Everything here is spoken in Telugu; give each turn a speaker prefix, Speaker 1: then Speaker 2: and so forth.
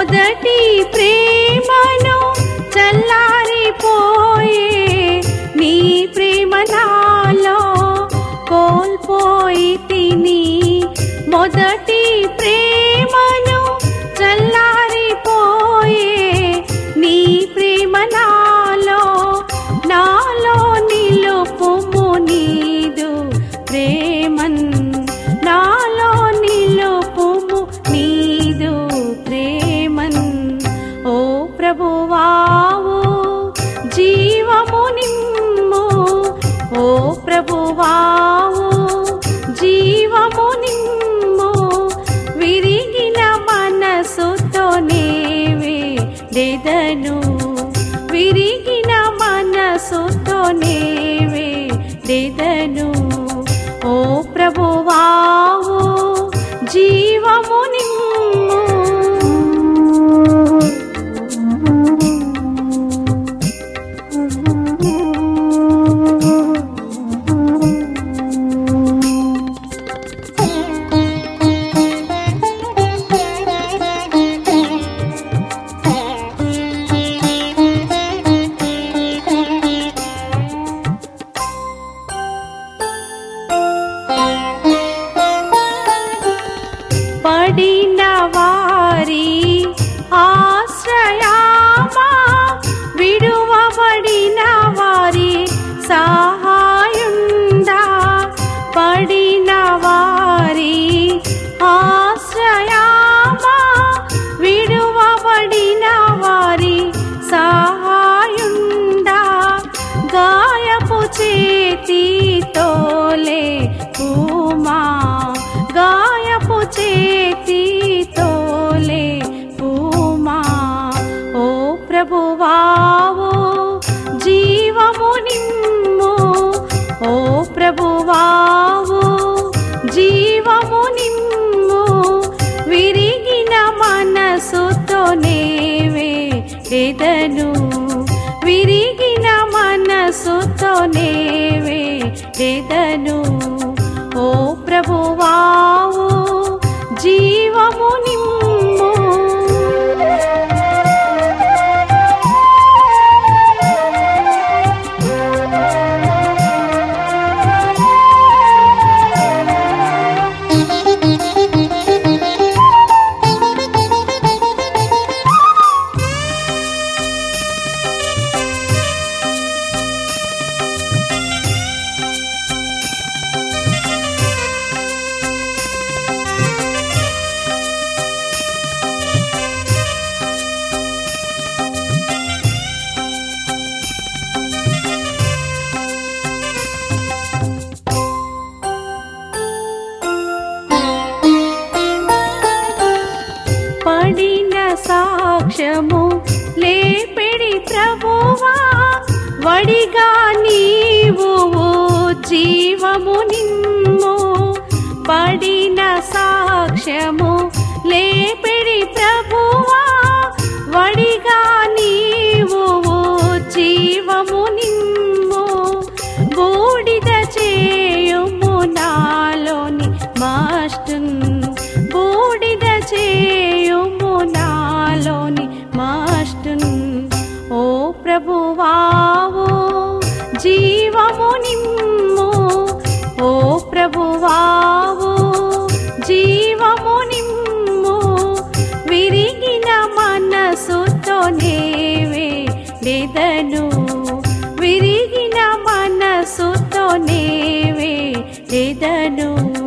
Speaker 1: మొదటి ప్రేమను చల్లారిపోయే నీ ప్రేమ నాలో కోల్పోయి తిని మొదటి ప్రేమను చల్లారిపోయే నీ ప్రేమ నాలో నాలో నిలుపుము నీదు ప్రేమన్ నాలో నిలుపుము నీదు ప్రేమన్ ఓ ప్రభువావు జీవము నిమ్ము ఓ ప్రభువావు జీవము నిమ్ము విరిగిన మనసుతో నేవే దెదను విరిగిన మనసుతో నేవే దెదను ఓ ప్రభువావు జీవము పడిన వారి ఆశ్రయామా విడువబడిన వారి సహాయుండా పడిన వారి ఆశ్రయామా విడువబడిన వారి సహాయుండా గాయపు చేతితోలే పూమా గాయపు చేతితోలే పూమా ఓ ప్రభువావు జీవము నిమ్ము ఓ ప్రభువావు జీవము నిమ్ము విరిగిన మనసుతో నేవే ఎదను విరిగిన మనసుతో నేవే ఎదను ఓ ప్రభువావు జీవము నిమ్ము పడిన సాక్ష్యము లేపిడి ప్రభువా వడిగా నీవు జీవము నిమ్ము పడిన సాక్ష్యము లేపిడి ప్రభువా వడిగా నీవు జీవము నిమ్ము బూడిద చేయుము నాలోని మాస్టన్ బూడిద చేయుము నాలోని మాస్టన్ ఓ ప్రభువావు జీవము నిమ్ము ఓ ప్రభువావు జీవము నిమ్ము విరిగిన మనసుతో నేవే దెదను విరిగిన మనసుతో నేవే దెదను